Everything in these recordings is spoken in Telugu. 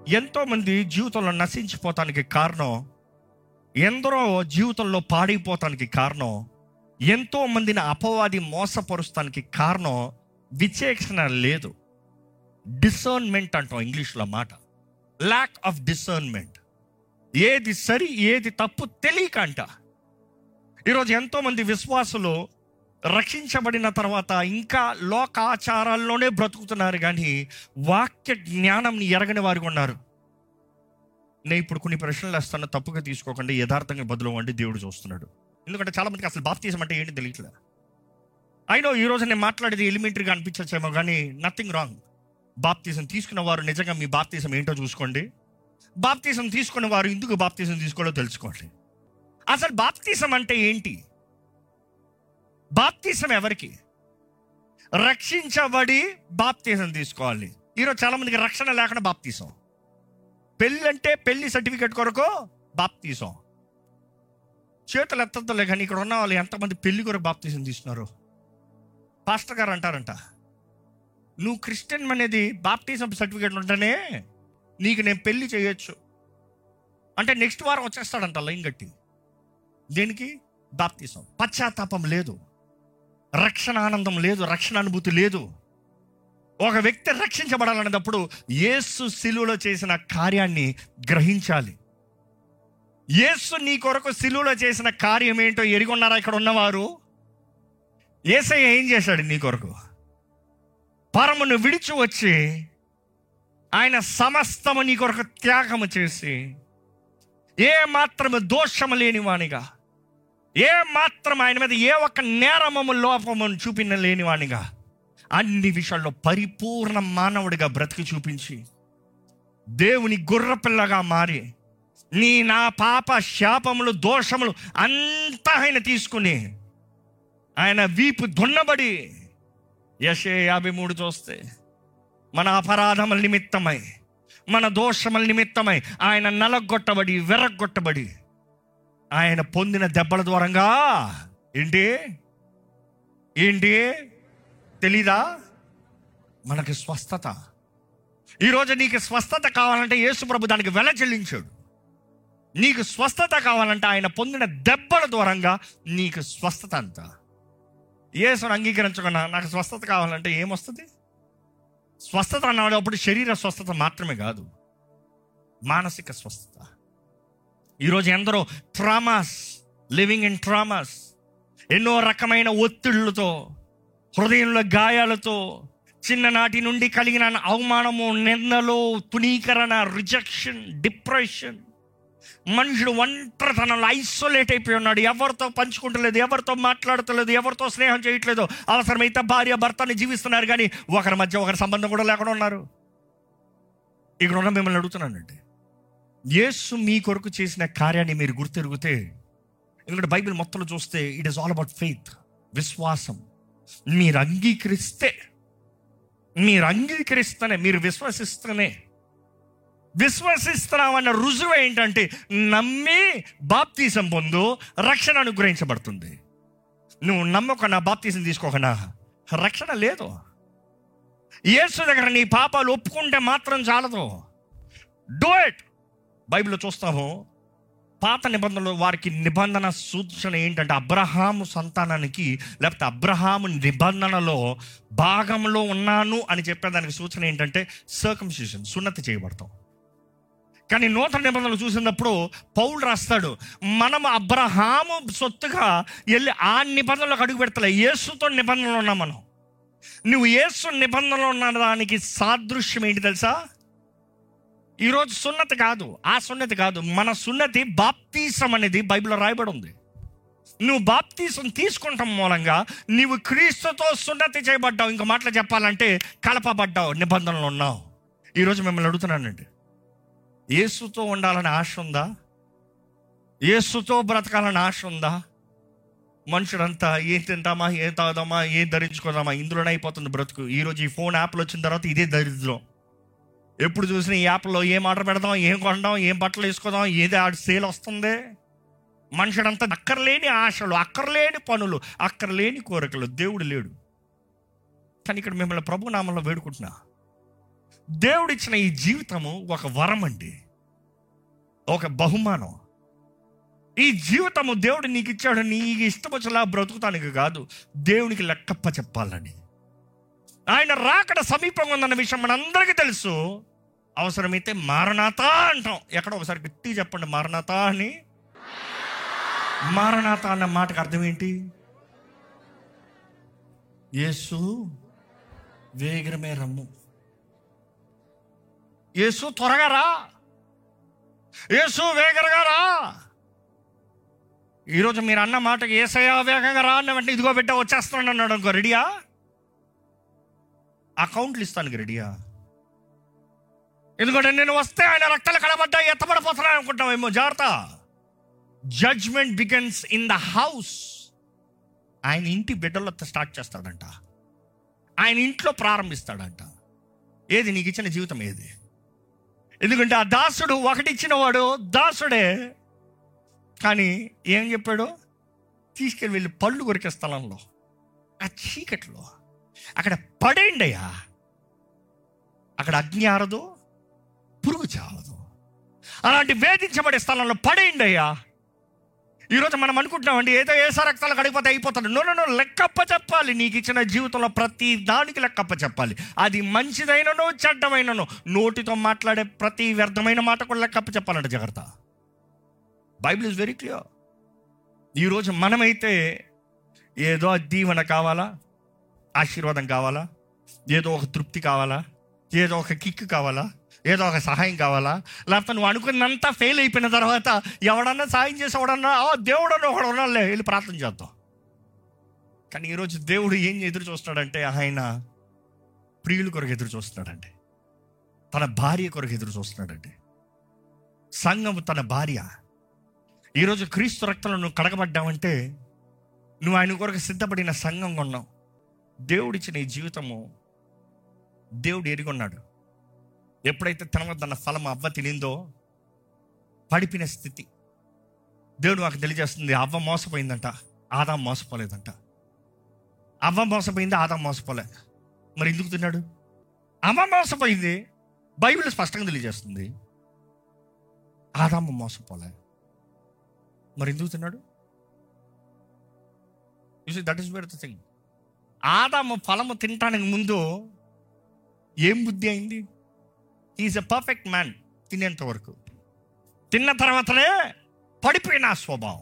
ఎంతోమంది జీవితంలో నశించిపోతానికి కారణం ఎందరో జీవితంలో పాడైపోతానికి కారణం ఎంతో మందిని అపవాది మోసపరుస్తానికి కారణం విచేక్షణ లేదు డిసర్న్మెంట్ అంటాం ఇంగ్లీష్లో మాట ల్యాక్ ఆఫ్ డిసర్న్మెంట్ ఏది సరి ఏది తప్పు తెలియక అంట ఈరోజు ఎంతో మంది విశ్వాసులు రక్షించబడిన తర్వాత ఇంకా లోకాచారాల్లోనే బ్రతుకుతున్నారు కానీ వాక్య జ్ఞానంని ఎరగని వారు ఉన్నారు నేను ఇప్పుడు కొన్ని ప్రశ్నలు వేస్తాను తప్పుగా తీసుకోకండి యథార్థంగా బదులు వండి దేవుడు చూస్తున్నాడు ఎందుకంటే చాలా మందికి అసలు బాప్తీసం అంటే ఏంటి తెలియట్లే అయినో ఈ రోజు నేను మాట్లాడేది ఎలిమెంటరీగా అనిపించచ్చేమో కానీ నథింగ్ రాంగ్ బాప్తీసం తీసుకున్న వారు నిజంగా మీ బాప్తీసం ఏంటో చూసుకోండి బాప్తీసం తీసుకున్న వారు ఎందుకు బాప్తీసం తీసుకోవాలో తెలుసుకోండి అసలు బాప్తీసం అంటే ఏంటి బాప్తీసం ఎవరికి రక్షించబడి బాప్తీసం తీసుకోవాలి ఈరోజు చాలా మందికి రక్షణ లేకుండా బాప్తీసం పెళ్ళి అంటే పెళ్లి సర్టిఫికేట్ కొరకు బాప్తీసం చేతులు ఎత్తలే కానీ ఇక్కడ ఉన్న వాళ్ళు ఎంతమంది పెళ్లి కొరకు బాప్తీసం తీసుకున్నారు పాస్టర్ గారు అంటారంట నువ్వు క్రిస్టియన్ అనేది బాప్టిజం సర్టిఫికేట్ ఉంటేనే నీకు నేను పెళ్లి చేయొచ్చు అంటే నెక్స్ట్ వారం వచ్చేస్తాడంట లైన్ గట్టి దేనికి బాప్తిసం పశ్చాత్తాపం లేదు రక్షణ ఆనందం లేదు రక్షణ అనుభూతి లేదు ఒక వ్యక్తి రక్షించబడాలనేటప్పుడు యేసు శిలువలో చేసిన కార్యాన్ని గ్రహించాలి యేసు నీ కొరకు శిలువలో చేసిన కార్యం ఏంటో ఎరిగొన్నారా ఇక్కడ ఉన్నవారు ఏసయ్య ఏం చేశాడు నీ కొరకు పరమును విడిచి వచ్చి ఆయన సమస్తము నీ కొరకు త్యాగము చేసి ఏ మాత్రము దోషము లేనివానిగా ఏ మాత్రం ఆయన మీద ఏ ఒక్క నేరమము లోపము చూపిన లేనివానిగా అన్ని విషయాల్లో పరిపూర్ణ మానవుడిగా బ్రతికి చూపించి దేవుని గుర్రపిల్లగా మారి నీ నా పాప శాపములు దోషములు అంతా ఆయన తీసుకుని ఆయన వీపు దున్నబడి యశే యాభై మూడు చూస్తే మన అపరాధముల నిమిత్తమై మన దోషముల నిమిత్తమై ఆయన నలగొట్టబడి వెరగొట్టబడి ఆయన పొందిన దెబ్బల ద్వారంగా ఏంటి ఏంటి తెలీదా మనకి స్వస్థత ఈరోజు నీకు స్వస్థత కావాలంటే యేసు ప్రభు దానికి వెల చెల్లించాడు నీకు స్వస్థత కావాలంటే ఆయన పొందిన దెబ్బల ద్వారంగా నీకు స్వస్థత అంతా యేసును అంగీకరించకుండా నాకు స్వస్థత కావాలంటే ఏమొస్తుంది స్వస్థత అన్నాడు అప్పుడు శరీర స్వస్థత మాత్రమే కాదు మానసిక స్వస్థత ఈరోజు ఎందరో ట్రామాస్ లివింగ్ ఇన్ ట్రామాస్ ఎన్నో రకమైన ఒత్తిళ్లతో హృదయంలో గాయాలతో చిన్ననాటి నుండి కలిగిన అవమానము నిందలు తునీకరణ రిజెక్షన్ డిప్రెషన్ మనుషుడు ఒంటరితనంలో ఐసోలేట్ అయిపోయి ఉన్నాడు ఎవరితో పంచుకుంటలేదు ఎవరితో మాట్లాడతలేదు ఎవరితో స్నేహం చేయట్లేదు అవసరమైతే భార్య భర్తని జీవిస్తున్నారు కానీ ఒకరి మధ్య ఒకరి సంబంధం కూడా లేకుండా ఉన్నారు ఇక్కడ ఉన్న మిమ్మల్ని అడుగుతున్నానండి యేసు మీ కొరకు చేసిన కార్యాన్ని మీరు గుర్తెరిగితే ఎందుకంటే బైబిల్ మొత్తంలో చూస్తే it is all about faith విశ్వాసం మీరు అంగీకరిస్తే మీరు అంగీకరిస్తేనే మీరు విశ్వసిస్తేనే విశ్వసిస్తున్నామన్న రుజువు ఏంటంటే నమ్మి బాప్తీసం పొందు రక్షణ అనుగ్రహించబడుతుంది నువ్వు నమ్మకన్నా బాప్తీసం తీసుకోకనా రక్షణ లేదు యేసు దగ్గర నీ పాపాలు ఒప్పుకుంటే మాత్రం చాలదు డూ ఇట్ బైబిల్లో చూస్తాము పాత నిబంధనలు వారికి నిబంధన సూచన ఏంటంటే అబ్రహాము సంతానానికి లేకపోతే అబ్రహాము నిబంధనలో భాగంలో ఉన్నాను అని చెప్పేదానికి సూచన ఏంటంటే సర్కంసిషన్ సున్నతి చేయబడతాం కానీ నూతన నిబంధనలు చూసినప్పుడు పౌలు రాస్తాడు మనం అబ్రహాము సొత్తుగా వెళ్ళి ఆ నిబంధనలకు అడుగు పెడతలే యేసుతో నిబంధనలు ఉన్నాం మనం నువ్వు యేసు నిబంధనలు ఉన్న దానికి సాదృశ్యం ఏంటి తెలుసా ఈరోజు సున్నతి కాదు ఆ సున్నతి కాదు మన సున్నతి బాప్తీసం అనేది బైబిల్లో రాయబడి ఉంది నువ్వు బాప్తీసం తీసుకుంటాం మూలంగా నీవు క్రీస్తుతో సున్నతి చేయబడ్డావు ఇంకో మాటలు చెప్పాలంటే కలపబడ్డావు నిబంధనలు ఉన్నావు ఈరోజు మిమ్మల్ని అడుగుతున్నానండి యేసుతో ఉండాలని ఆశ ఉందా యేసుతో బ్రతకాలని ఆశ ఉందా మనుషులంతా ఏం తింటామా ఏం తాగుదామా ఏం ధరించుకోదామా ఇందులోనే అయిపోతుంది బ్రతుకు ఈరోజు ఈ ఫోన్ యాప్లు వచ్చిన తర్వాత ఇదే దరిద్రం ఎప్పుడు చూసినా ఈ యాప్లో ఏం ఆర్డర్ పెడదాం ఏం కొందాం ఏం బట్టలు వేసుకోదాం ఏది ఆ సేల్ వస్తుంది మనుషుడంతా అక్కర్లేని ఆశలు అక్కర్లేని పనులు అక్కర్లేని కోరికలు దేవుడు లేడు కానీ ఇక్కడ మిమ్మల్ని ప్రభు నామంలో వేడుకుంటున్నా దేవుడిచ్చిన ఈ జీవితము ఒక వరం అండి ఒక బహుమానం ఈ జీవితము దేవుడు నీకు ఇచ్చాడు నీకు ఇష్టం వచ్చేలా బ్రతుకుతానికి కాదు దేవునికి లెక్కప్ప చెప్పాలని ఆయన రాకడ సమీపంగా ఉందన్న విషయం మనందరికీ తెలుసు అవసరమైతే మారనాథ అంటాం ఎక్కడ ఒకసారి గట్టి చెప్పండి మారనాథ అని మారనాథ అన్న మాటకు అర్థం ఏంటి యేసు వేగరమే రమ్ము యేసు త్వరగా రా యేసు వేగరగా రా ఈరోజు మీరు అన్న మాటకి ఏసయ్యా వేగంగా రా అన్న వెంటనే ఇదిగో బిడ్డ వచ్చేస్తాను అన్నాడు అనుకో రెడీయా అకౌంట్లు ఇస్తాను రెడీయా ఎందుకంటే నేను వస్తే ఆయన రక్తాలు కడబడ్డా ఎత్తబడిపోతున్నా అనుకుంటామేమో జాగ్రత్త judgment begins in the house ఆయన ఇంటి బిడ్డలతో స్టార్ట్ చేస్తాడంట ఆయన ఇంట్లో ప్రారంభిస్తాడంట ఏది నీకు ఇచ్చిన జీవితం ఏది ఎందుకంటే ఆ దాసుడు ఒకటి ఇచ్చిన వాడు దాసుడే కానీ ఏం చెప్పాడు తీసుకెళ్ళి వెళ్ళి పళ్ళు కొరికే స్థలంలో ఆ చీకట్లో అక్కడ పడేయండి అయ్యా అక్కడ అగ్ని ఆరదు పురుగు చావదు అలాంటి వేధించబడే స్థలంలో పడేయండి అయ్యా ఈరోజు మనం అనుకుంటున్నామండి ఏదో ఏసా రక్తాలు కడిగిపోతే అయిపోతాడు నో నో లెక్కప్ప చెప్పాలి నీకు ఇచ్చిన జీవితంలో ప్రతి దానికి లెక్కప్ప చెప్పాలి అది మంచిదైనను చెడ్డమైనను నోటితో మాట్లాడే ప్రతి వ్యర్థమైన మాట కూడా లెక్కప్ప చెప్పాలంట జాగ్రత్త బైబిల్ ఇస్ వెరీ క్లియర్ ఈరోజు మనమైతే ఏదో దీవెన కావాలా ఆశీర్వాదం కావాలా ఏదో ఒక తృప్తి కావాలా ఏదో ఒక కిక్ కావాలా ఏదో ఒక సహాయం కావాలా లేకపోతే నువ్వు అనుకున్నంత ఫెయిల్ అయిపోయిన తర్వాత ఎవడన్నా సాయం చేసి ఎవడన్నా "ఓ, దేవుడు అని ఒకడు ఉన్నాలే వెళ్ళి ప్రార్థన చేద్దాం కానీ ఈరోజు దేవుడు ఏం ఎదురు చూస్తున్నాడంటే ఆయన ప్రియుల కొరకు ఎదురు చూస్తున్నాడండి తన భార్య కొరకు ఎదురు చూస్తున్నాడండి సంఘము తన భార్య ఈరోజు క్రీస్తు రక్తంలో నువ్వు కడగబడ్డావంటే నువ్వు ఆయన కొరకు సిద్ధపడిన సంఘం కొన్నావు దేవుడిచ్చిన ఈ జీవితము దేవుడు ఎరిగొన్నాడు ఎప్పుడైతే తినవద్దన్న ఫలం అవ్వ తినిందో పడిపిన స్థితి దేవుడు మాకు తెలియజేస్తుంది అవ్వ మోసపోయిందంట ఆదా మోసపోలేదంట అవ్వ మోసపోయింది ఆదా మోసపోలే మరి ఎందుకు తిన్నాడు అవ్వ మోసపోయింది బైబిల్ స్పష్టంగా తెలియజేస్తుంది ఆదాము మోసపోలే మరి ఎందుకు తిన్నాడు you that is very the thing ఆదాము ఫలము తినటానికి ముందు ఏం బుద్ధి అయింది ఈజ్ ఎ పర్ఫెక్ట్ మ్యాన్ తినేంత వరకు తిన్న తర్వాతనే పడిపోయిన ఆ స్వభావం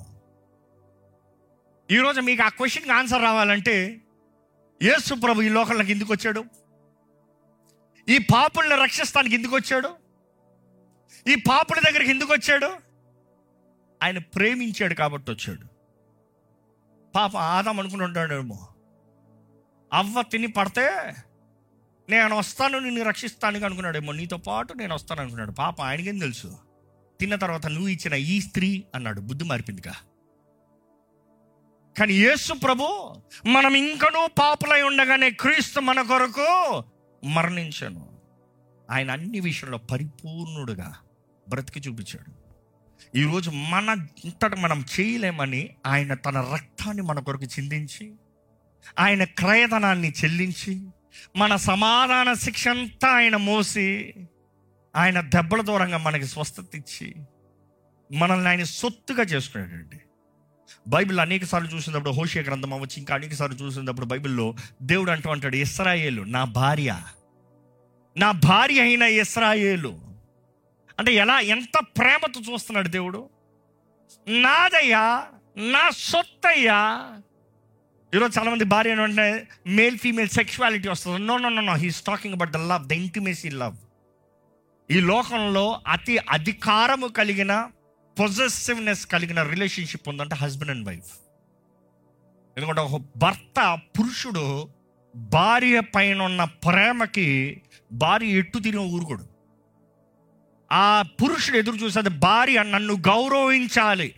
ఈరోజు మీకు ఆ క్వశ్చన్కి ఆన్సర్ రావాలంటే యేసు ప్రభు ఈ లోకంలోకి ఎందుకు వచ్చాడు ఈ పాపుల్ని రక్షిస్తానికి ఎందుకు వచ్చాడు ఈ పాపుల దగ్గరికి ఎందుకు వచ్చాడు ఆయన ప్రేమించాడు కాబట్టి వచ్చాడు పాప ఆదాం అనుకుంటుంటాడేమో అవ్వ తిని పడితే నేను వస్తాను నిన్ను రక్షిస్తాను అనుకున్నాడేమో నీతో పాటు నేను వస్తాను అనుకున్నాడు పాప ఆయనకేం తెలుసు తిన్న తర్వాత నువ్వు ఇచ్చిన ఈ స్త్రీ అన్నాడు బుద్ధి మారిపోయిందిగా కానీ యేసు ప్రభు మనం ఇంకనూ పాపులై ఉండగానే క్రీస్తు మన కొరకు మరణించను ఆయన అన్ని విషయంలో పరిపూర్ణుడుగా బ్రతికి చూపించాడు ఈరోజు మన ఇంతట మనం చేయలేమని ఆయన తన రక్తాన్ని మన కొరకు చిందించి ఆయన క్రయధనాన్ని చెల్లించి మన సమాధాన శిక్ష అంతా ఆయన మోసి ఆయన దెబ్బల దూరంగా మనకి స్వస్థత ఇచ్చి మనల్ని ఆయన సొత్తుగా చేసుకున్నాడండి బైబిల్ అనేక సార్లు చూసినప్పుడు హోషియ గ్రంథం అవ్వచ్చు ఇంకా అనేక సార్లు చూసినప్పుడు బైబిల్లో దేవుడు అంటూ అంటాడు ఇస్రాయేలు నా భార్య నా భార్య అయిన ఇస్రాయేలు అంటే ఎలా ఎంత ప్రేమతో చూస్తున్నాడు దేవుడు నాదయ్యా నా సొత్తయ్యా ఈరోజు చాలా మంది భార్య అంటే మేల్ ఫీమేల్ సెక్షువాలిటీ వస్తుంది no no no no he's talking about the love the intimacy love ఈ లోకంలో అతి అధికారము కలిగిన పొజెసివ్నెస్ కలిగిన రిలేషన్షిప్ ఉందంటే హస్బెండ్ అండ్ వైఫ్ ఎందుకంటే ఒక భర్త పురుషుడు భార్య పైన ఉన్న ప్రేమకి భార్య ఎట్టు తిరిగి ఊరుకోడు ఆ పురుషుడు ఎదురు చూసేది భార్య నన్ను గౌరవించాలి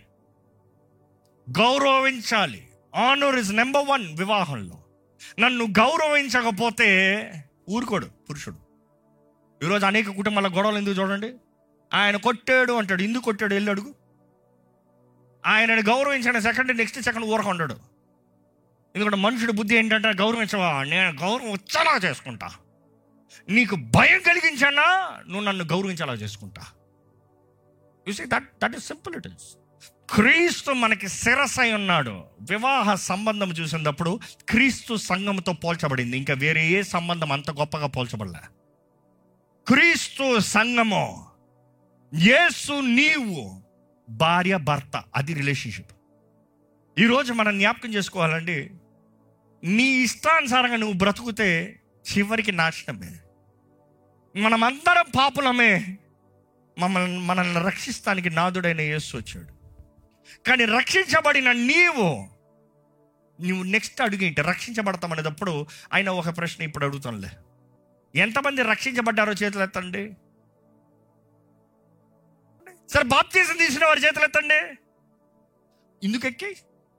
గౌరవించాలి ఆనర్ ఇస్ నెంబర్ వన్ వివాహంలో నన్ను గౌరవించకపోతే ఊరుకోడు పురుషుడు ఈరోజు అనేక కుటుంబాల గొడవలు ఎందుకు చూడండి ఆయన కొట్టాడు అంటాడు ఎందుకు కొట్టాడు వెళ్ళి అడుగు ఆయనని గౌరవించిన సెకండ్ నెక్స్ట్ సెకండ్ ఊరకొండాడు ఎందుకంటే మనుషుడి బుద్ధి ఏంటంటే గౌరవించవా నేను గౌరవం వచ్చేలా చేసుకుంటా నీకు భయం కలిగించానా నువ్వు నన్ను గౌరవించేలా చేసుకుంటా you see that that is simple it is క్రీస్తు మనకి శిరసై ఉన్నాడు వివాహ సంబంధం చూసినప్పుడు క్రీస్తు సంఘంతో పోల్చబడింది ఇంకా వేరే ఏ సంబంధం అంత గొప్పగా పోల్చబడలే క్రీస్తు సంఘము యేసు నీవు భార్య భర్త అది రిలేషన్షిప్ ఈరోజు మనం జ్ఞాపకం చేసుకోవాలండి నీ ఇష్టానుసారంగా నువ్వు బ్రతుకుతే చివరికి నాశనమే మనమందరం పాపులమే మమ్మల్ని మనల్ని రక్షిస్తానికి నాదుడైన యేసు వచ్చాడు కానీ రక్షించబడిన నీవు నువ్వు నెక్స్ట్ అడుగు ఏంటి రక్షించబడతాం అనేటప్పుడు ఆయన ఒక ప్రశ్న ఇప్పుడు అడుగుతానులే ఎంతమంది రక్షించబడ్డారో చేతులు ఎత్తండి సరే బాప్తీసం తీసిన వారి చేతులు ఎత్తండి ఎందుకు ఎక్కి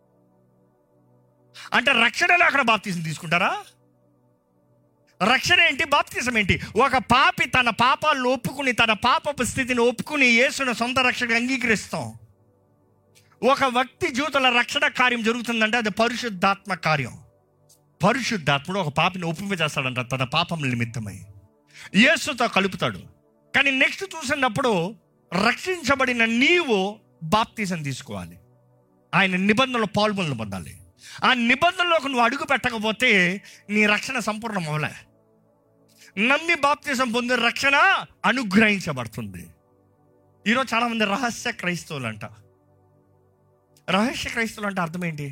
అంటే రక్షణలో అక్కడ బాప్తీసం తీసుకుంటారా రక్షణ ఏంటి బాప్తీసం ఏంటి ఒక పాపి తన పాపాలను ఒప్పుకుని తన పాపపు స్థితిని ఒప్పుకుని యేసును సొంత రక్షణ అంగీకరిస్తాం ఒక వ్యక్తి జీవితంలో రక్షణ కార్యం జరుగుతుందంటే అది పరిశుద్ధాత్మ కార్యం పరిశుద్ధాత్ముడు ఒక పాపిని ఒప్పింపజేస్తాడంట తన పాపం నిమిత్తమై యేసుతో కలుపుతాడు కానీ నెక్స్ట్ చూసినప్పుడు రక్షించబడిన నీవు బాప్తీసం తీసుకోవాలి ఆయన నిబంధనలో పాల్గొనలు పొందాలి ఆ నిబంధనలోకి నువ్వు అడుగు పెట్టకపోతే నీ రక్షణ సంపూర్ణం అవలే నమ్మి బాప్తీసం పొందే రక్షణ అనుగ్రహించబడుతుంది ఈరోజు చాలామంది రహస్య క్రైస్తవులు అంట రహస్య క్రైస్తవులు అంటే అర్థం ఏంటి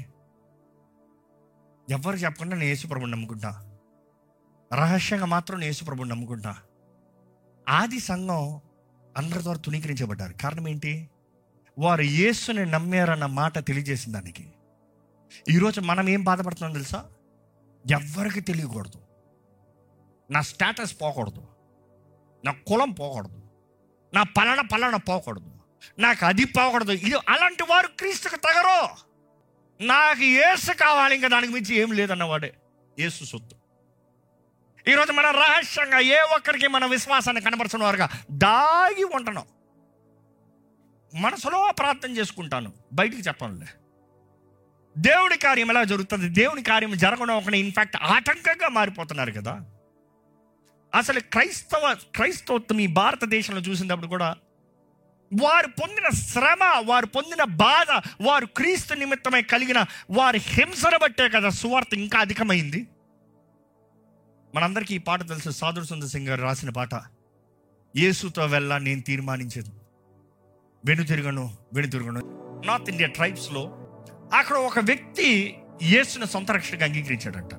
ఎవరు చెప్పకుండా నేను యేసుప్రభుని నమ్ముకుంటా రహస్యంగా మాత్రం నేను యేసుప్రభుని నమ్ముకుంటా ఆది సంఘం అందరి ద్వారా తునీకరించబడ్డారు కారణం ఏంటి వారు యేసుని నమ్మారన్న మాట తెలియజేసిన దానికి ఈరోజు మనం ఏం బాధపడుతున్నాం తెలుసా ఎవ్వరికి తెలియకూడదు నా స్టేటస్ పోకూడదు నా కులం పోకూడదు నా పలాన పలాన పోకూడదు నాకు అది పోకూడదు ఇది అలాంటి వారు క్రీస్తుకు తగరు నాకు ఏసు కావాలి ఇంకా దానికి మించి ఏం లేదన్నవాడే ఏసు సొత్తు ఈరోజు మన రహస్యంగా ఏ ఒక్కరికి మన విశ్వాసాన్ని కనబరచిన వారుగా దాగి ఉంటున్నాం మనసులో ప్రార్థన చేసుకుంటాను బయటికి చెప్పనులే దేవుడి కార్యం ఎలా జరుగుతుంది దేవుని కార్యం జరగడం ఒక ఇన్ఫాక్ట్ ఆటంకంగా మారిపోతున్నారు కదా అసలు క్రైస్తవ క్రైస్తవత్వం ఈ భారతదేశంలో చూసినప్పుడు కూడా వారు పొందిన శ్రమ వారు పొందిన బాధ వారు క్రీస్తు నిమిత్తమై కలిగిన వారి హింసను బట్టే కదా సువార్త ఇంకా అధికమైంది మనందరికీ ఈ పాట తెలుసు సాధుర్ సుందర్ సింగ్ గారు రాసిన పాట యేసుతో వెళ్ళా నేను తీర్మానించదు వెనుతిరగను వెనుతిరగను నార్త్ ఇండియా ట్రైబ్స్లో అక్కడ ఒక వ్యక్తి యేసుని సొంత రక్షణగా అంగీకరించాడంట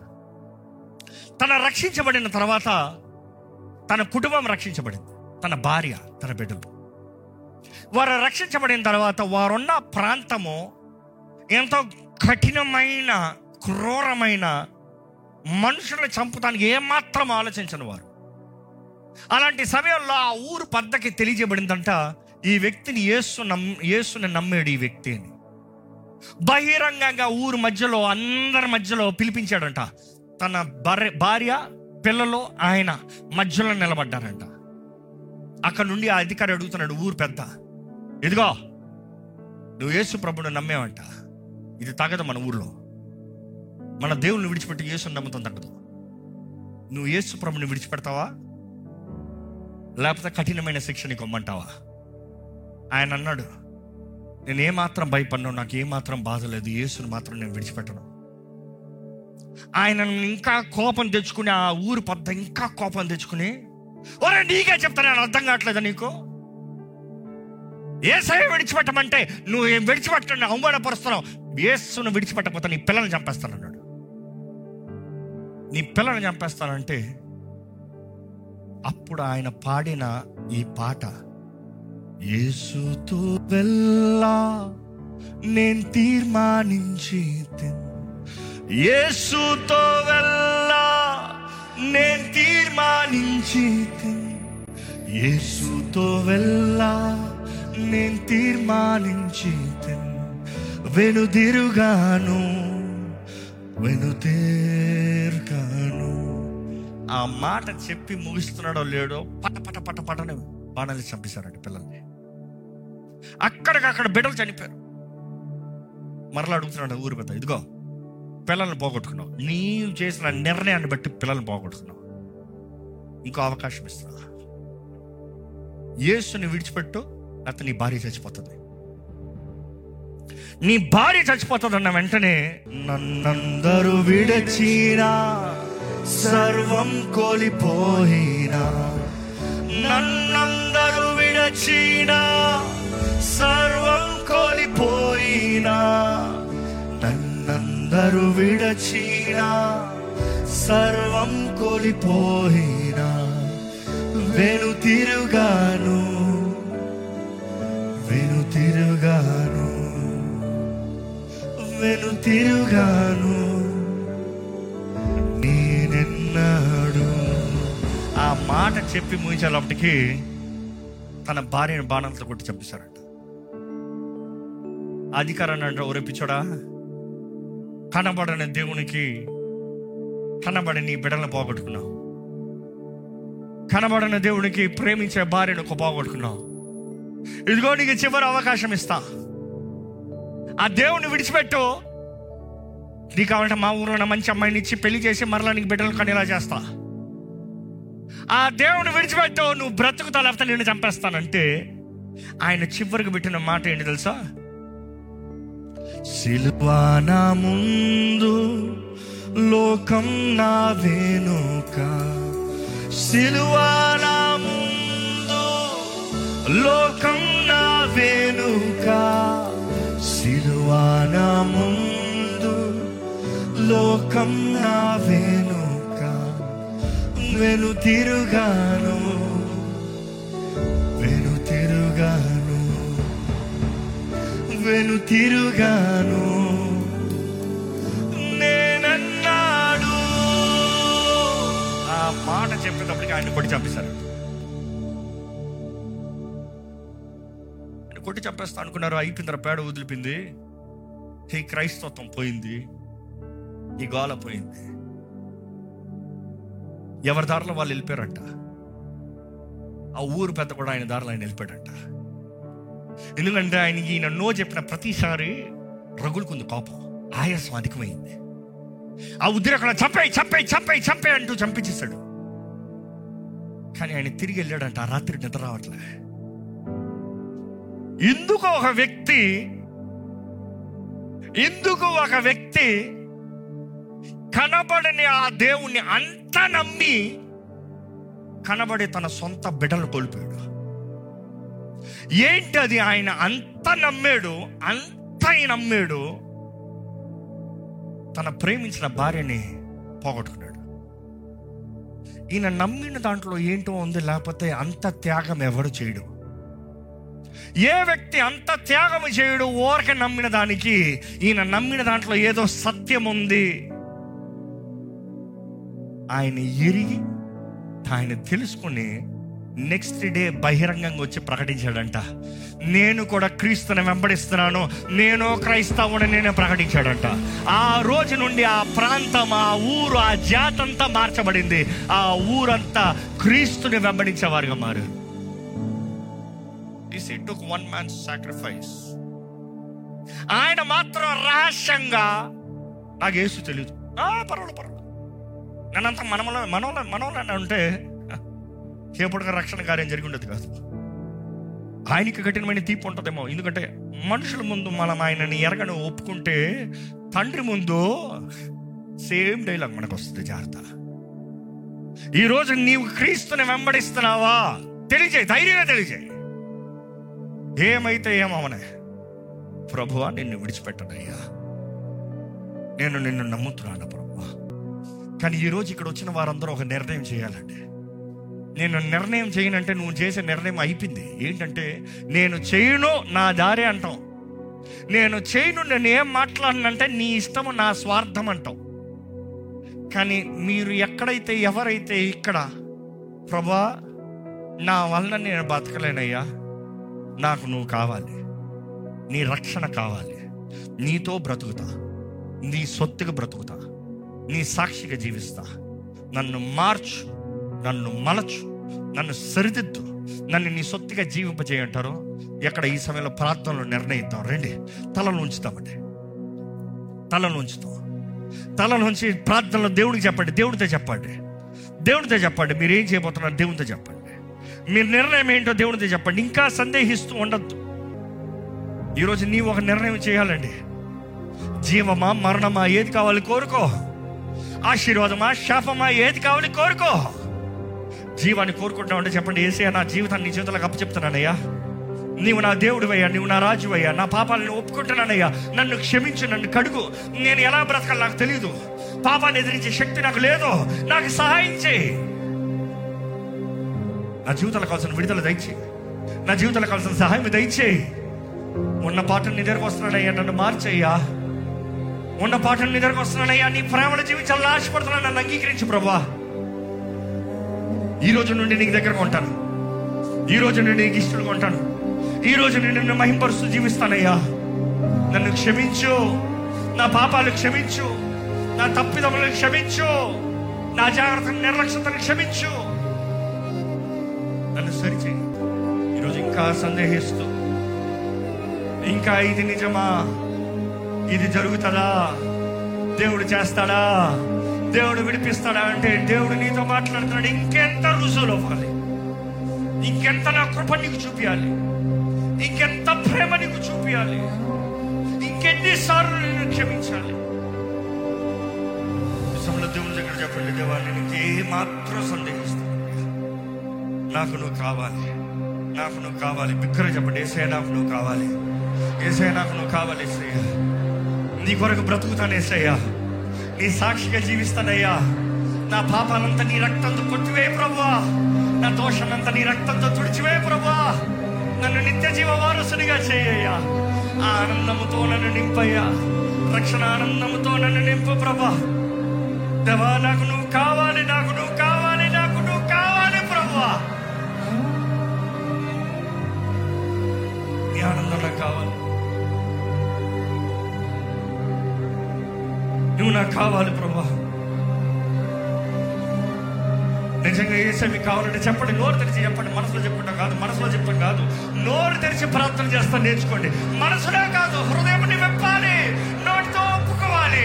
తన రక్షించబడిన తర్వాత తన కుటుంబం రక్షించబడింది తన భార్య తన బిడ్డలు వారు రక్షించబడిన తర్వాత వారున్న ప్రాంతము ఎంతో కఠినమైన క్రూరమైన మనుషులను చంపుతానికి ఏమాత్రం ఆలోచించని వారు అలాంటి సమయంలో ఆ ఊరు పద్ధకి తెలియజేయబడిందంట ఈ వ్యక్తిని యేసు నమ్ యేసుని నమ్మాడు ఈ వ్యక్తి అని బహిరంగంగా ఊరు మధ్యలో అందరి మధ్యలో పిలిపించాడంట తన భార్య భార్య పిల్లలు ఆయన మధ్యలో నిలబడ్డారంట అక్కడ నుండి ఆ అధికారి అడుగుతున్నాడు ఊరు పెద్ద ఇదిగో నువ్వు యేసు ప్రభుని నమ్మేవంట ఇది తగదు మన ఊర్లో మన దేవుని విడిచిపెట్టి యేసుని నమ్ముతాం తగ్గదు నువ్వు యేసు ప్రభుని విడిచిపెడతావా లేకపోతే కఠినమైన శిక్ష నీకు ఇమ్మంటావా ఆయన అన్నాడు నేను ఏమాత్రం భయపడినా నాకు ఏమాత్రం బాధ లేదు యేసుని మాత్రం నేను విడిచిపెట్టను ఆయన ఇంకా కోపం తెచ్చుకుని ఆ ఊరు పెద్ద ఇంకా కోపం తెచ్చుకుని ఒరే నీకే చెప్తాను అర్థం కావట్లేదా నీకు ఏసై విడిచిపెట్టమంటే నువ్వు ఏం విడిచిపెట్టండి అవమానపరుస్తున్నావు ఏసును విడిచిపెట్టకపోతే నీ పిల్లల్ని చంపేస్తానన్నాడు నీ పిల్లల్ని చంపేస్తానంటే అప్పుడు ఆయన పాడిన ఈ పాట యేసుతో వెళ్ళా నేను తీర్మానించి యేసుతో వెళ్ళా నేను తీర్మానించి యేసుతో వెళ్ళా నేను తీర్మానించి వెనుదిరుగాను వెనుతేరుగాను ఆ మాట చెప్పి ముగిస్తున్నాడో లేడో పట పట పట పటని బాణాలు చంపేశారండి పిల్లల్ని అక్కడికక్కడ బిడ్డలు చనిపోయారు మరలా అడుగుతున్నాడు ఊరి పెద్ద ఇదిగో పిల్లల్ని పోగొట్టుకున్నావు నీవు చేసిన నిర్ణయాన్ని బట్టి పిల్లల్ని పోగొట్టుకున్నావు ఇంకో అవకాశం ఇస్తా యేసుని విడిచిపెట్టు లేకపోతే నీ భార్య చచ్చిపోతుంది నీ భార్య చచ్చిపోతుంది అన్న వెంటనే నన్నందరూ విడచీనా సర్వం కోల్పోయినా నన్నందరూ విడచీనా సర్వం కోల్పోయినా నన్నందరూ విడచీనా సర్వం కోల్పోయినా వెను తిరుగాను వెను తిరుగాను వెను తిరుగాను నేనెన్నాడు ఆ మాట చెప్పి ముగించేటప్పటికి తన భార్యను బాణంతో కొట్టి చంపేశారంట అధికారాన్ని అంటే ఒరేపించోడా కనబడని దేవునికి కనబడని నీ బిడ్డలను పోగొట్టుకున్నావు కనబడని దేవునికి ప్రేమించే భార్యను ఒక పోగొట్టుకున్నావు ఇదిగో నీకు చివరి అవకాశం ఇస్తా ఆ దేవుని విడిచిపెట్టు నీకు కావాలంటే మా ఊరిలో ఉన్న మంచి అమ్మాయిని ఇచ్చి పెళ్లి చేసి మరలా నీకు బిడ్డలు కనేలా చేస్తా ఆ దేవుని విడిచిపెట్టు నువ్వు బ్రతుకుతా లేకపోతే నేను చంపేస్తానంటే ఆయన చివరికి పెట్టిన మాట ఏంటి తెలుసా సిలువానా ముందు లోకం నా వెనుక సిలువానా ముందు లోకం నా వెనుక సిలువానా ముందు లోకం నా వెనుక వెను తిరుగాను వెను తిరుగాను వెను తిరుగాను నేనన్నాడు ఆ మాట చెప్పేటప్పటికి ఆయన కొట్టి చంపేశారు ఆయన కొట్టి చంపేస్తా అనుకున్నారు అయిపోయింది పేడ వదిలిపింది ఈ క్రైస్తత్వం పోయింది ఈ గోల పోయింది ఎవరి దారిలో వాళ్ళు వెళ్ళిపోయారంట ఆ ఊరు పెద్ద కూడా ఆయన దారిలో ఆయన వెళ్ళిపోయాడంట ఎందుకంటే ఆయనకి ఈయన నో చెప్పిన ప్రతిసారి రగులుకుంది కోపం ఆయాసం అధికమైంది ఆ ఉద్రేకం చంపేయి చంపేయి చంపేయి చంపేయి అంటూ చంపించేశాడు కానీ ఆయన తిరిగి వెళ్ళాడంట ఆ రాత్రి నిద్ర రావట్లే ఎందుకు ఒక వ్యక్తి ఎందుకు ఒక వ్యక్తి కనబడని ఆ దేవుణ్ణి అంత నమ్మి కనబడి తన సొంత బిడ్డలు కోల్పోయాడు ఏంటి అది ఆయన అంత నమ్మాడు అంత ఆయన నమ్మాడు తన ప్రేమించిన భార్యని పోగొట్టుకున్నాడు ఈయన నమ్మిన దాంట్లో ఏంటో ఉంది లేకపోతే అంత త్యాగం ఎవడు చేయడు ఏ వ్యక్తి అంత త్యాగం చేయడు ఓరక నమ్మిన దానికి ఈయన నమ్మిన దాంట్లో ఏదో సత్యం ఉంది ఆయన ఎరిగి ఆయన తెలుసుకుని నెక్స్ట్ డే బహిరంగంగా వచ్చి ప్రకటించాడంట నేను కూడా క్రీస్తుని వెంబడిస్తున్నాను నేను క్రైస్తవుని నేను ప్రకటించాడంట ఆ రోజు నుండి ఆ ప్రాంతం ఆ ఊరు ఆ జాతంతా మార్చబడింది ఆ ఊరంతా క్రీస్తుని వెంబడించేవారుగా మారారు this it took one man sacrifice ఆయన మాత్రం రహస్యంగా నాకు యేసు తెలియదు ఆ, పర్వాలేదు పర్వాలేదు నన్నంతా మనలో మనోళ్ళ మనోళ్ళ ఉంటే చేపట్టుగా రక్షణ కార్యం జరిగి ఉండదు కాదు ఆయనకి కఠినమైన తీర్పు ఉంటుందేమో ఎందుకంటే మనుషుల ముందు మనం ఆయనని ఎరగని ఒప్పుకుంటే తండ్రి ముందు సేమ్ డైలాగ్ మనకు వస్తుంది జాగ్రత్త ఈరోజు నీవు క్రీస్తుని వెంబడిస్తున్నావా తెలియజేయి ధైర్యంగా తెలియజేయి ఏమైతే ఏమవనే ప్రభువా నిన్ను విడిచిపెట్టనయ్యా నేను నిన్ను నమ్ముతున్నాను ప్రభువా కానీ ఈరోజు ఇక్కడ వచ్చిన వారందరూ ఒక నిర్ణయం చేయాలండి నేను నిర్ణయం చేయనంటే నువ్వు చేసే నిర్ణయం అయిపోయింది ఏంటంటే నేను చేయను నా దారి అంటాం నేను చేయను నేను ఏం మాట్లాడనంటే నీ ఇష్టము నా స్వార్థం అంటాం కానీ మీరు ఎక్కడైతే ఎవరైతే ఇక్కడ ప్రభా నా వలన నేను బతకలేనయ్యా నాకు నువ్వు కావాలి నీ రక్షణ కావాలి నీతో బ్రతుకుతా నీ సొత్తుగా బ్రతుకుతా నీ సాక్షిగా జీవిస్తా నన్ను మార్చు నన్ను మలచు నన్ను సరిదిద్దు నన్ను నీ సొత్తుగా జీవింపజేయంటారు ఎక్కడ ఈ సమయంలో ప్రార్థనలు నిర్ణయిద్దాం రండి తలను ఉంచుతామండి తలను ఉంచుతాం తల నుంచి ప్రార్థనలో దేవుడికి చెప్పండి దేవుడితో చెప్పండి దేవునితో చెప్పండి మీరు ఏం చేయబోతున్నారు దేవునితో చెప్పండి మీ నిర్ణయం ఏంటో దేవునితో చెప్పండి ఇంకా సందేహిస్తూ ఉండొద్దు ఈరోజు నీవు ఒక నిర్ణయం చేయాలండి జీవమా మరణమా ఏది కావాలి కోరుకో ఆశీర్వాదమా శాపమా ఏది కావాలి కోరుకో జీవాన్ని కోరుకుంటున్నావు చెప్పండి ఏసయ్యా నా జీవితాన్ని నీ చేతులకు అప్పచెప్తున్నానయ్యా నీవు నా దేవుడివయ్యా నీవు నా రాజువయ్యా నా పాపాలను ఒప్పుకుంటున్నానయ్యా నన్ను క్షమించు నన్ను కడుగు నేను ఎలా బ్రతకాలి నాకు తెలియదు పాపాన్ని ఎదిరించే శక్తి నాకు లేదు నాకు సహాయం చేయి నా జీవితంలో కావాల్సిన విడుదల దయచేయి నా జీవితంలో కావాల్సిన సహాయం దయచేయి ఉన్న పాటను నీ దగ్గరకు వస్తున్నానయ్యా నన్ను మార్చయ్యా ఉన్న పాటను నీ దగ్గరకు వస్తున్నానయ్యా నీ ప్రేమను జీవించాలని ఆశపడుతున్నాను నన్ను అంగీకరించు ప్రభా ఈ రోజు నుండి నీకు దగ్గరకు ఉంటాను ఈ రోజు నుండి నీకు ఇష్టడుగా ఉంటాను ఈ రోజు నుండి నిన్ను మహింపరుస్తూ జీవిస్తానయ్యా నన్ను క్షమించు నా పాపాలు క్షమించు నా తప్పిదములను క్షమించు నా జాగ్రత్త నిర్లక్ష్యతను క్షమించు నన్ను సరిచేయి ఈరోజు ఇంకా సందేహిస్తూ ఇంకా ఇది నిజమా ఇది జరుగుతుందా దేవుడు చేస్తాడా దేవుడు విడిపిస్తాడా అంటే దేవుడు నీతో మాట్లాడుతున్నాడు ఇంకెంత రుజువులు అవ్వాలి ఇంకెంత నా కృప నీకు చూపించాలి ఇంకెంత ప్రేమ నీకు చూపించాలి ఇంకెన్నిసార్లు నేను క్షమించాలి ఈ సమయంలో దేవుని దగ్గర చెప్పండి దేవా నేను ఏ మాత్రం సందేహిస్తాను నాకు నువ్వు కావాలి నాకు నువ్వు కావాలి బిక్కర చెప్పండి ఏసే నాకు నువ్వు కావాలి ఏసే నాకు నువ్వు కావాలి ఏసయ్య నీ కొరకు బ్రతుకుతాను ఏసయ్యా నీ సాక్షిగా జీవిస్తానయ్యా నా పాపాలంతా నీ రక్తంతో కొట్టివే ప్రభువా నా దోషాలంతా నీ రక్తంతో తుడిచివే ప్రభువా నన్ను నిత్య జీవ వారసునిగా చేయ్యా ఆ ఆనందముతో నన్ను నింపయ్యా రక్షణ ఆనందముతో నన్ను నింపు ప్రభా దేవా నాకు నువ్వు కావాలి నాకు నువ్వు కావాలి నాకు నువ్వు కావాలి ప్రభువా నీ ఆనందం నాకు కావాలి నువ్వు నాకు కావాలి ప్రభా నిజంగా ఏసే మీకు కావాలంటే చెప్పండి నోరు తెరిచి చెప్పండి మనసులో చెప్పండి కాదు మనసులో చెప్పండి కాదు నోరు తెరిచి ప్రార్థన చేస్తాను నేర్చుకోండి మనసులో కాదు హృదయం విప్పాలి నోటితో ఒప్పుకోవాలి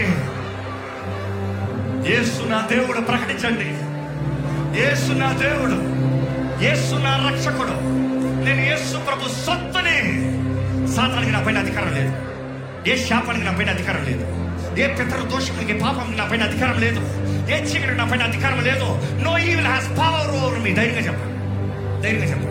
యేసు నా దేవుడు ప్రకటించండి యేసు నా దేవుడు యేసు నా రక్షకుడు నేను యేసు ప్రభు సొత్తుని సాతానికి నా పైన అధికారం లేదు ఏ శాపానికి నా పైన అధికారం లేదు ఏ పితర దోషమునికి పాపం నా పైన అధికారం లేదు ఏ చీకటి నా పైన అధికారం లేదు no evil has power over me ధైర్యంగా చెప్పండి ధైర్యంగా చెప్పండి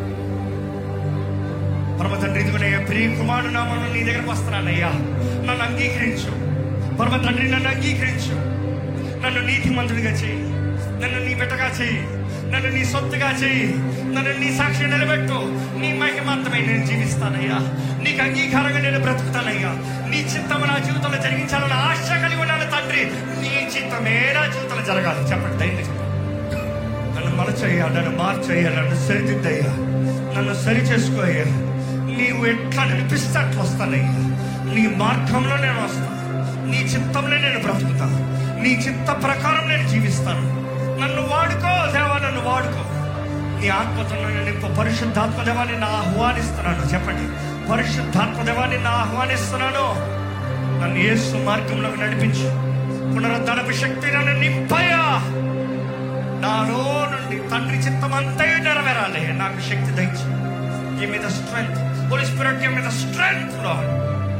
పరమ తండ్రి ఇదిగోనే ప్రియ కుమారుడు నామను నీ దగ్గరకు వస్తున్నానయ్యా నన్ను అంగీకరించు పరమ తండ్రి నన్ను అంగీకరించు నన్ను నీతిమంతుడిగా చేయి నన్ను నీ బిడ్డగా చేయి నన్ను నీ సొత్తుగా చేయి నన్ను నీ సాక్షి నిలబెట్టు నీ మహిమాంతమై నేను జీవిస్తానయ్యా నీకు అంగీకారంగా నేను బ్రతుకుతానయ్యా నీ చిత్తము నా జీవితంలో జరిగించాలని ఆశ కలిగి ఉన్నాను తండ్రి నీ చిత్తమే నా జీవితంలో జరగాలి చెప్పండి ధైర్యం చెప్పండి నన్ను మలచయ్యా నన్ను మార్చయ్యా నన్ను సరిదిద్దయ్యా నన్ను సరి చేసుకోయ్యా నీవు ఎట్లా నడిపిస్తే అట్లా వస్తానయ్యా నీ మార్గంలో నేను వస్తాను నీ చిత్తంలో నేను బ్రతుకుతా నీ చిత్త ప్రకారం నేను జీవిస్తాను నన్ను వాడుకో దేవా నన్ను వాడుకో నీ ఆత్మతో నన్ను నింపు పరిశుద్ధాత్మ దేవాన్ని నా ఆహ్వానిస్తున్నాను చెప్పండి పరిశుద్ధాత్మ దేవాన్ని నా ఆహ్వానిస్తున్నాను నన్ను యేసు మార్గంలోకి నడిపించు పునరుద్ధరపు శక్తి నన్ను నింపయ్యా నాలో నుండి తండ్రి చిత్తం అంతయు నెరవేరాలి నాకు శక్తి దయచి give me the strength Holy Spirit give me the strength Lord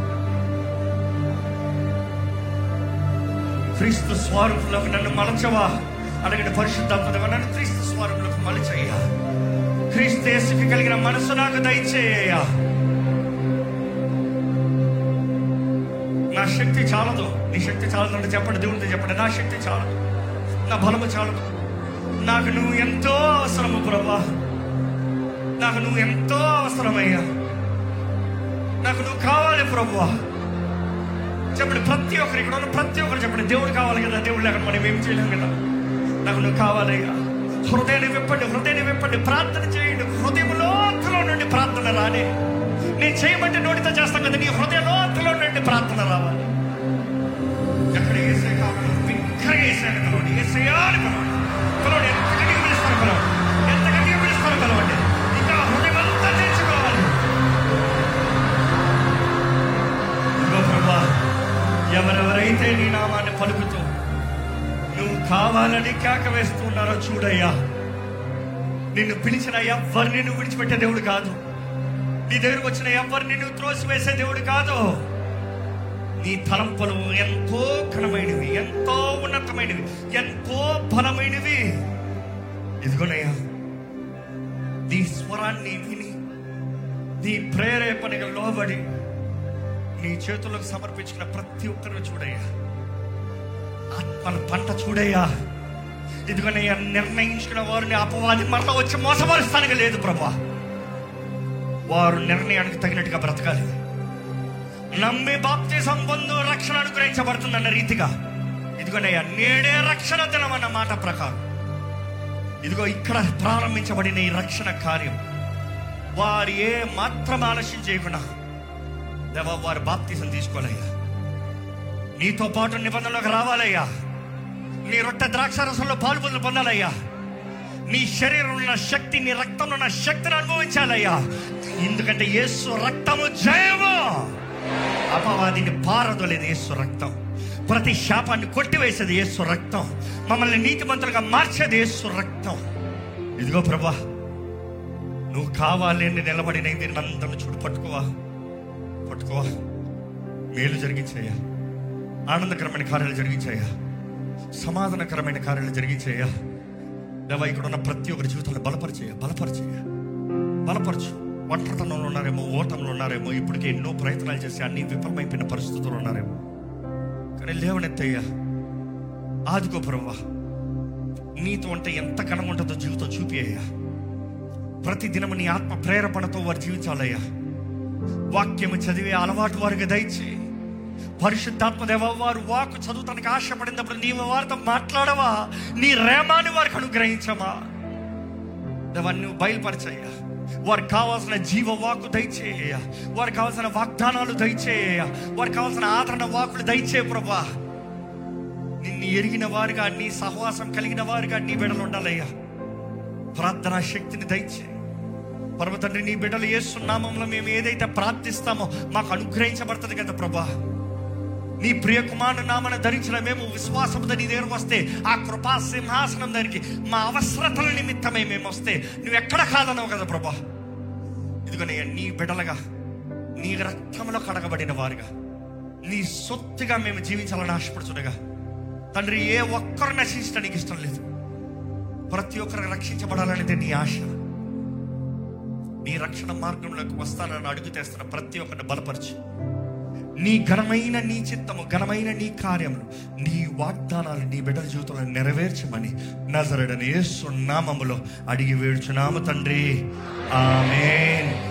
క్రీస్తు స్వరూపంలోకి నన్ను మలచవా అడిగిన పరిశుద్ధాత్మ నన్ను క్రీస్తు స్వరూపంలోకి మలచయ్యా క్రీస్తు యేసుకి కలిగిన మనసు నాకు దయచేయ్యా నా శక్తి చాలదు నీ శక్తి చాలదు అంటే చెప్పండి దేవుడితో చెప్పండి నా శక్తి చాలదు నా బలము చాలదు నాకు నువ్వు ఎంతో అవసరము ప్రభా నాకు నువ్వు ఎంతో అవసరమయ్యా నాకు నువ్వు కావాలి ప్రభువా చెప్పండి ప్రతి ఒక్కరు ఇక్కడ ఉన్న ప్రతి ఒక్కరు చెప్పండి దేవుడు కావాలి కదా దేవుడు లేకుండా మనం ఏం చేయలేం కదా నాకు నువ్వు కావాలయ్యా హృదయాన్ని విప్పండి హృదయాన్ని విప్పండి ప్రార్థన చేయండి హృదయం లోతులో నుండి ప్రార్థన రాని నేను చేయమంటే నోటితో చేస్తాం కదా నీ హృదయ లోతులో నుండి ప్రార్థన రావాలి ఎక్కడ ఏసే కావాలి బిగ్గర ఏసాను కలవండి ఏసయ్యా అని కలవండి కలవండి ఎంత గట్టిగా పిలుస్తారు కలవండి ఎంత గట్టిగా పిలుస్తారు కలవండి ఇంకా హృదయం అంతా తెచ్చుకోవాలి ఇదిగో ప్రభా ఎవరెవరైతే నీ నామాన్ని పలుకుతూ నువ్వు కావాలని కేక వేస్తున్నారో చూడయ్యా నిన్ను పిలిచిన ఎవ్వరు నిన్ను విడిచిపెట్టే దేవుడు కాదు నీ దగ్గరకు వచ్చిన ఎవ్వరు నిన్ను త్రోసివేసే దేవుడు కాదు నీ తలంపులు ఎంతో ఘనమైనవి ఎంతో ఉన్నతమైనవి ఎంతో బలమైనవి ఇదిగోనయ్యా నీ స్వరాన్ని విని నీ ప్రేరేపణగా లోబడి నీ చేతులకు సమర్పించిన ప్రతి ఒక్కరిని చూడయ్యా ఆత్మల పంట చూడయ్యా ఇదిగోనయ్యా నిర్ణయించుకున్న వారిని అపవాది మరలా వచ్చి మోసపరుస్తానికి లేదు ప్రభా వారు నిర్ణయానికి తగినట్టుగా బ్రతకాలి నమ్మి బాప్తిసం పొందు రక్షణ అనుగ్రహించబడుతుందన్న రీతిగా ఇదిగోనయ్యా నేడే రక్షణ దినమన్న మాట ప్రకారం ఇదిగో ఇక్కడ ప్రారంభించబడిన ఈ రక్షణ కార్యం వారు ఏ మాత్రం ఆలస్యం చేయకుండా దేవా వారు బాప్తిసం తీసుకోవాలయ్యా నీతో పాటు నిబంధనలోకి రావాలయ్యా నీ రొట్టె ద్రాక్షారసంలో పాలు పొందాలయ్యా నీ శరీరంలో ఉన్న శక్తి నీ రక్తంలో ఉన్న శక్తిని అనుభవించాలయ్యా ఎందుకంటే యేసు రక్తము జయము అపవాదిని పారదోలేదు యేసు రక్తం ప్రతి శాపాన్ని కొట్టివేసేది యేసు రక్తం మమ్మల్ని నీతిమంతులుగా మార్చేది యేసు రక్తం ఇదిగో ప్రభా నువ్వు కావాలి అని నిలబడిన దీన్ని అందరిని చూడు పట్టుకోవా పట్టుకోవా మేలు జరిగించాయా ఆనందకరమైన కార్యాలు జరిగించాయా సమాధానకరమైన కార్యాలు జరిగించాయా దేవా ఇక్కడ ఉన్న ప్రతి ఒక్కరి జీవితంలో బలపరిచేయ బలపరిచేయ బలపరచు ఒంటరితనంలో ఉన్నారేమో ఓటంలో ఉన్నారేమో ఇప్పటికే ఎన్నో ప్రయత్నాలు చేసి అన్ని విఫలమైపోయిన పరిస్థితులు ఉన్నారేమో కానీ లేవనెత్తయ్యా ఆదుకో ప్రభా నీతో అంటే ఎంత ఘనం ఉంటుందో జీవితం చూపియ్యా ప్రతి దినము నీ ఆత్మ ప్రేరేపణతో వారు జీవించాలయ్యా వాక్యము చదివే అలవాటు వారికి దయచి పరిశుద్ధాత్మ దేవ వారు వాకు చదువుతానికి ఆశపడినప్పుడు నీవు వారితో మాట్లాడవా నీ రేమాని వారికి అనుగ్రహించమా దేవా నువ్వు బయలుపరచయ్యా వారికి కావాల్సిన జీవ వాకు దయచేయ వారికి కావాల్సిన వాగ్దానాలు దయచేయ వారికి కావాల్సిన ఆదరణ వాకులు దయచే ప్రభా నిన్ను ఎరిగిన వారుగా నీ సహవాసం కలిగిన వారుగా నీ బిడ్డలు ఉండాలయ్యా ప్రార్థనా శక్తిని దయచే పరమ తండ్రి నీ బిడ్డలు ఏసునామంలో మేము ఏదైతే ప్రార్థిస్తామో మాకు అనుగ్రహించబడుతుంది కదా ప్రభా నీ ప్రియ కుమారుని నామన ధరించిన మేము విశ్వాసంతో నీ దగ్గరకు వస్తే ఆ కృపా సింహాసనం దానికి మా అవసరతల నిమిత్తమే మేము వస్తే నువ్వు ఎక్కడ కాదనవు కదా ప్రభా ఇదిగోనయ్యా నీ బిడ్డలుగా నీ రక్తంలో కడగబడిన వారుగా నీ సొత్తుగా మేము జీవించాలని ఆశపడుతుండగా తండ్రి ఏ ఒక్కరు నశించడానికి ఇష్టం లేదు ప్రతి ఒక్కరు రక్షించబడాలనేది నీ ఆశ నీ రక్షణ మార్గంలోకి వస్తానని అడుగు తెస్తున్న ప్రతి ఒక్కరిని బలపరిచి నీ ఘనమైన నీ చిత్తము ఘనమైన నీ కార్యములు నీ వాగ్దానాలు నీ బిడ్డల జీవితంలో నెరవేర్చమని నజరడని యేసు నామములో అడిగి వేడుచున్నాము తండ్రి ఆమేన్